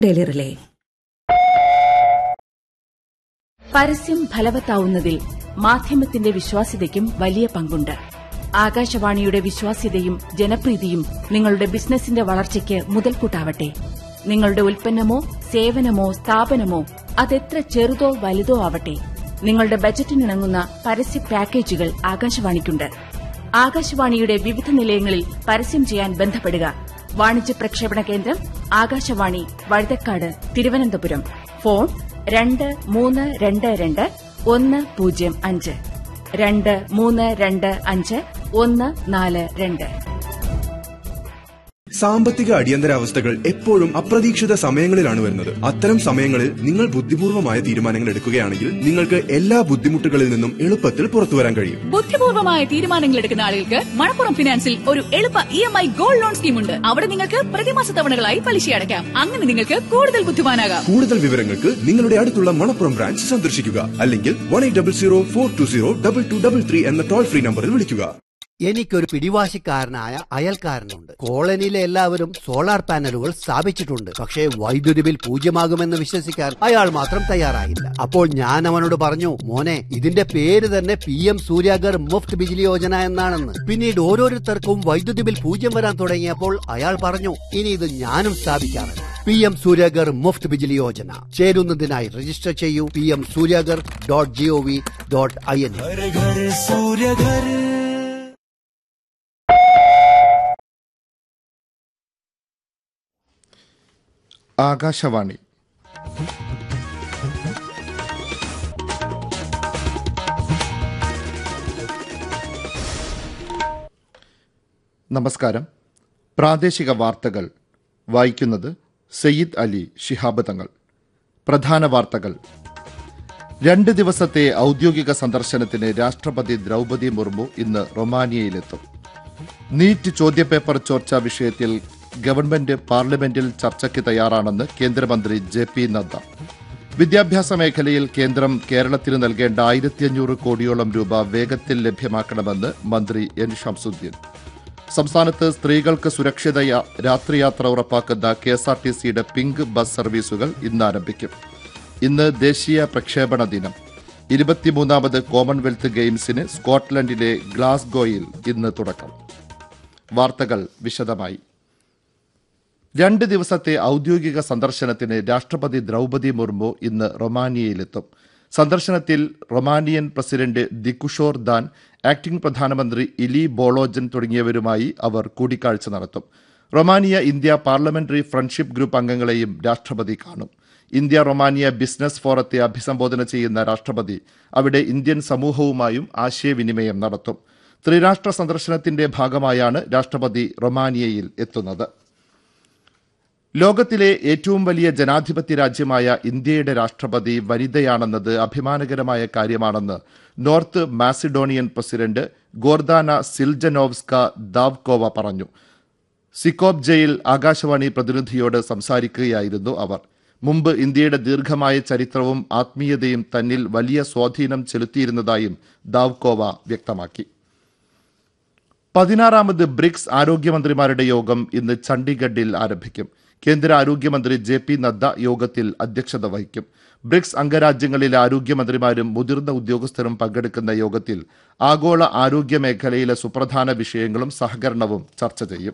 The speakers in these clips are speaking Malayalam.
ഡെയിലി റിലേ പരസ്യം ഫലവത്താവുന്നതിൽ മാധ്യമത്തിന്റെ വിശ്വാസ്യതയ്ക്കും വലിയ പങ്കുണ്ട് ആകാശവാണിയുടെ വിശ്വാസ്യതയും ജനപ്രീതിയും നിങ്ങളുടെ ബിസിനസിന്റെ വളർച്ചയ്ക്ക് മുതൽക്കൂട്ടാവട്ടെ നിങ്ങളുടെ ഉൽപ്പന്നമോ സേവനമോ സ്ഥാപനമോ അതെത്ര ചെറുതോ വലുതോ ആവട്ടെ നിങ്ങളുടെ ബജറ്റിനിണങ്ങുന്ന പരസ്യ പാക്കേജുകൾ ആകാശവാണിക്കുണ്ട് ആകാശവാണിയുടെ വിവിധ നിലയങ്ങളിൽ പരസ്യം ചെയ്യാൻ ബന്ധപ്പെടുക വാണിജ്യ പ്രക്ഷേപണ കേന്ദ്രം ആകാശവാണി വഴുതക്കാട് തിരുവനന്തപുരം ഫോൺ രണ്ട് മൂന്ന് രണ്ട് രണ്ട് ഒന്ന് പൂജ്യം അഞ്ച് രണ്ട് മൂന്ന് രണ്ട് അഞ്ച് ഒന്ന് നാല് രണ്ട് സാമ്പത്തിക അടിയന്തരാവസ്ഥകൾ എപ്പോഴും അപ്രതീക്ഷിത സമയങ്ങളിലാണ് വരുന്നത് അത്തരം സമയങ്ങളിൽ നിങ്ങൾ ബുദ്ധിപൂർവമായ തീരുമാനങ്ങൾ എടുക്കുകയാണെങ്കിൽ നിങ്ങൾക്ക് എല്ലാ ബുദ്ധിമുട്ടുകളിൽ നിന്നും എളുപ്പത്തിൽ പുറത്തു വരാൻ കഴിയും ബുദ്ധിപൂർവമായ തീരുമാനങ്ങൾ എടുക്കുന്ന ആളുകൾക്ക് മണപ്പുറം ഫിനാൻസിൽ ഒരു എളുപ്പ E M I gold loan scheme ഉണ്ട് അവിടെ നിങ്ങൾക്ക് പ്രതിമാസ തവണകളായി പലിശ അടയ്ക്കാം അങ്ങനെ നിങ്ങൾക്ക് കൂടുതൽ ബുദ്ധിമാനാകാം കൂടുതൽ വിവരങ്ങൾക്ക് നിങ്ങളുടെ അടുത്തുള്ള മണപ്പുറം ബ്രാഞ്ച് സന്ദർശിക്കുക അല്ലെങ്കിൽ one eight double zero four two zero double two double three എന്ന ടോൾ ഫ്രീ നമ്പറിൽ വിളിക്കുക എനിക്കൊരു പിടിവാശിക്കാരനായ അയൽക്കാരനുണ്ട് കോളനിയിലെ എല്ലാവരും സോളാർ പാനലുകൾ സ്ഥാപിച്ചിട്ടുണ്ട് പക്ഷേ വൈദ്യുതി ബിൽ പൂജ്യമാകുമെന്ന് വിശ്വസിക്കാൻ അയാൾ മാത്രം തയ്യാറായില്ല അപ്പോൾ ഞാൻ അവനോട് പറഞ്ഞു മോനെ ഇതിന്റെ പേര് തന്നെ പി എം സൂര്യാഗർ മുഫ്ത് ബിജിലി യോജന എന്നാണെന്ന് പിന്നീട് ഓരോരുത്തർക്കും വൈദ്യുതി ബിൽ പൂജ്യം വരാൻ തുടങ്ങിയപ്പോൾ അയാൾ പറഞ്ഞു ഇനി ഇത് ഞാനും സ്ഥാപിക്കാറുണ്ട് പി എം സൂര്യാഗർ മുഫ്ത് ബിജിലി യോജന ചേരുന്നതിനായി രജിസ്റ്റർ ചെയ്യൂ P M Suryaghar dot G O V dot I N Akashvani നമസ്കാരം പ്രാദേശിക വാർത്തകൾ വായിക്കുന്നത് സയ്യിദ് അലി ശിഹാബ് തങ്ങൾ പ്രധാന വാർത്തകൾ രണ്ട് ദിവസത്തെ ഔദ്യോഗിക സന്ദർശനത്തിന് രാഷ്ട്രപതി ദ്രൗപദി മുർമു ഇന്ന് റൊമാനിയയിലെത്തും നീറ്റ് ചോദ്യപേപ്പർ ചോർച്ചാ വിഷയത്തിൽ ഗവൺമെന്റ് പാർലമെന്റിൽ ചർച്ചയ്ക്ക് തയ്യാറാണെന്ന് കേന്ദ്രമന്ത്രി ജെ പി നദ്ദ വിദ്യാഭ്യാസ മേഖലയിൽ കേന്ദ്രം കേരളത്തിന് നൽകേണ്ട ആയിരത്തി അഞ്ഞൂറ് കോടിയോളം രൂപ വേഗത്തിൽ ലഭ്യമാക്കണമെന്ന് മന്ത്രി എൻ ഷംസുദ്ദീൻ സംസ്ഥാനത്ത് സ്ത്രീകൾക്ക് സുരക്ഷിത യാ- രാത്രിയാത്ര ഉറപ്പാക്കുന്ന കെ എസ് ആർ ടി സിയുടെ പിങ്ക് ബസ് സർവീസുകൾ ഇന്ന് ആരംഭിക്കും ഇന്ന് ദേശീയ പ്രക്ഷേപണ ദിനം ഇരുപത്തിമൂന്നാമത് കോമൺവെൽത്ത് ഗെയിംസിന് സ്കോട്ട്ലൻഡിലെ ഗ്ലാസ്ഗോയിൽ ഇന്ന് തുടക്കം വാർത്തകൾ വിശദമായി രണ്ട് ദിവസത്തെ ഔദ്യോഗിക സന്ദർശനത്തിന് രാഷ്ട്രപതി ദ്രൗപദി മുർമു ഇന്ന് റൊമാനിയയിലെത്തും സന്ദർശനത്തിൽ റൊമാനിയൻ പ്രസിഡന്റ് ദിക്കുഷോർ ദാൻ ആക്ടിംഗ് പ്രധാനമന്ത്രി ഇലി ബോളോജൻ തുടങ്ങിയവരുമായി അവർ കൂടിക്കാഴ്ച നടത്തും Romania India parliamentary friendship group അംഗങ്ങളെയും രാഷ്ട്രപതി കാണും ഇന്ത്യ റൊമാനിയ ബിസിനസ് ഫോറത്തെ അഭിസംബോധന ചെയ്യുന്ന രാഷ്ട്രപതി അവിടെ ഇന്ത്യൻ സമൂഹവുമായും ആശയവിനിമയം നടത്തും ത്രിരാഷ്ട്ര സന്ദർശനത്തിന്റെ ഭാഗമായാണ് രാഷ്ട്രപതി റൊമാനിയയിൽ എത്തുന്നത് ലോകത്തിലെ ഏറ്റവും വലിയ ജനാധിപത്യ രാജ്യമായ ഇന്ത്യയുടെ രാഷ്ട്രപതി വനിതയാണെന്നത് അഭിമാനകരമായ കാര്യമാണെന്ന് north Macedonian president Gordana Siljanovska Davkova പറഞ്ഞു സിക്കോബ്ജയിൽ ആകാശവാണി പ്രതിനിധിയോട് സംസാരിക്കുകയായിരുന്നു അവർ മുമ്പ് ഇന്ത്യയുടെ ദീർഘമായ ചരിത്രവും ആത്മീയതയും തന്നിൽ വലിയ സ്വാധീനം ചെലുത്തിയിരുന്നതായും ദാവ്കോവ വ്യക്തമാക്കി പതിനാറാമത് ബ്രിക്സ് ആരോഗ്യമന്ത്രിമാരുടെ യോഗം ഇന്ന് ചണ്ഡീഗഡിൽ ആരംഭിക്കും കേന്ദ്ര ആരോഗ്യമന്ത്രി ജെ പി നദ്ദ യോഗത്തിൽ അധ്യക്ഷത വഹിക്കും ബ്രിക്സ് അംഗരാജ്യങ്ങളിലെ ആരോഗ്യമന്ത്രിമാരും മുതിർന്ന ഉദ്യോഗസ്ഥരും പങ്കെടുക്കുന്ന യോഗത്തിൽ ആഗോള ആരോഗ്യ മേഖലയിലെ സുപ്രധാന വിഷയങ്ങളും സഹകരണവും ചർച്ച ചെയ്യും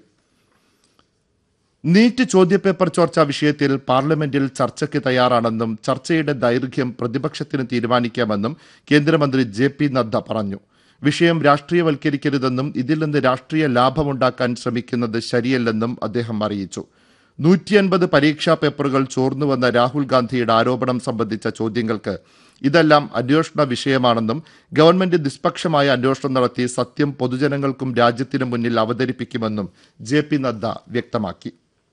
നീറ്റ് ചോദ്യപേപ്പർ ചോർച്ചാ വിഷയത്തിൽ പാർലമെന്റിൽ ചർച്ചയ്ക്ക് തയ്യാറാണെന്നും ചർച്ചയുടെ ദൈർഘ്യം പ്രതിപക്ഷത്തിന് തീരുമാനിക്കാമെന്നും കേന്ദ്രമന്ത്രി ജെ പി നദ്ദ പറഞ്ഞു വിഷയം രാഷ്ട്രീയവൽക്കരിക്കരുതെന്നും ഇതിൽ നിന്ന് രാഷ്ട്രീയ ലാഭമുണ്ടാക്കാൻ ശ്രമിക്കുന്നത് ശരിയല്ലെന്നും അദ്ദേഹം അറിയിച്ചു നൂറ്റിയൻപത് പരീക്ഷാ പേപ്പറുകൾ ചോർന്നുവന്ന രാഹുൽ ഗാന്ധിയുടെ ആരോപണം സംബന്ധിച്ച ചോദ്യങ്ങൾക്ക് ഇതെല്ലാം അന്വേഷണ വിഷയമാണെന്നും ഗവൺമെന്റ് നിഷ്പക്ഷമായ അന്വേഷണം നടത്തി സത്യം പൊതുജനങ്ങൾക്കും രാജ്യത്തിനു മുന്നിൽ അവതരിപ്പിക്കുമെന്നും ജെ പി നദ്ദ വ്യക്തമാക്കി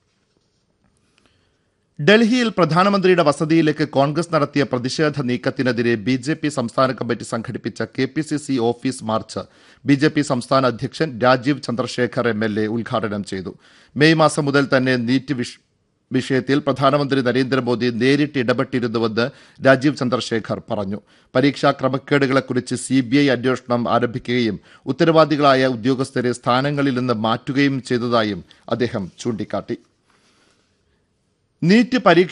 ഡൽഹിയിൽ പ്രധാനമന്ത്രിയുടെ വസതിയിലേക്ക് കോൺഗ്രസ് നടത്തിയ പ്രതിഷേധ നീക്കത്തിനെതിരെ ബി ജെ പി സംസ്ഥാന കമ്മിറ്റി സംഘടിപ്പിച്ച K P C C office march B J P സംസ്ഥാന അധ്യക്ഷൻ Rajeev Chandrasekhar M L A ഉദ്ഘാടനം ചെയ്തു മെയ് മാസം മുതൽ തന്നെ നീറ്റ് വിഷ വിഷയത്തിൽ പ്രധാനമന്ത്രി നരേന്ദ്രമോദി നേരിട്ട് ഇടപെട്ടിരുന്നുവെന്ന് രാജീവ് ചന്ദ്രശേഖർ പറഞ്ഞു പരീക്ഷാ ക്രമക്കേടുകളെക്കുറിച്ച് സി ബി ഐ അന്വേഷണം ആരംഭിക്കുകയും ഉത്തരവാദികളായ ഉദ്യോഗസ്ഥരെ സ്ഥാനങ്ങളിൽ നിന്ന് മാറ്റുകയും ചെയ്തതായും അദ്ദേഹം ചൂണ്ടിക്കാട്ടി നീറ്റ് പരീക്ഷ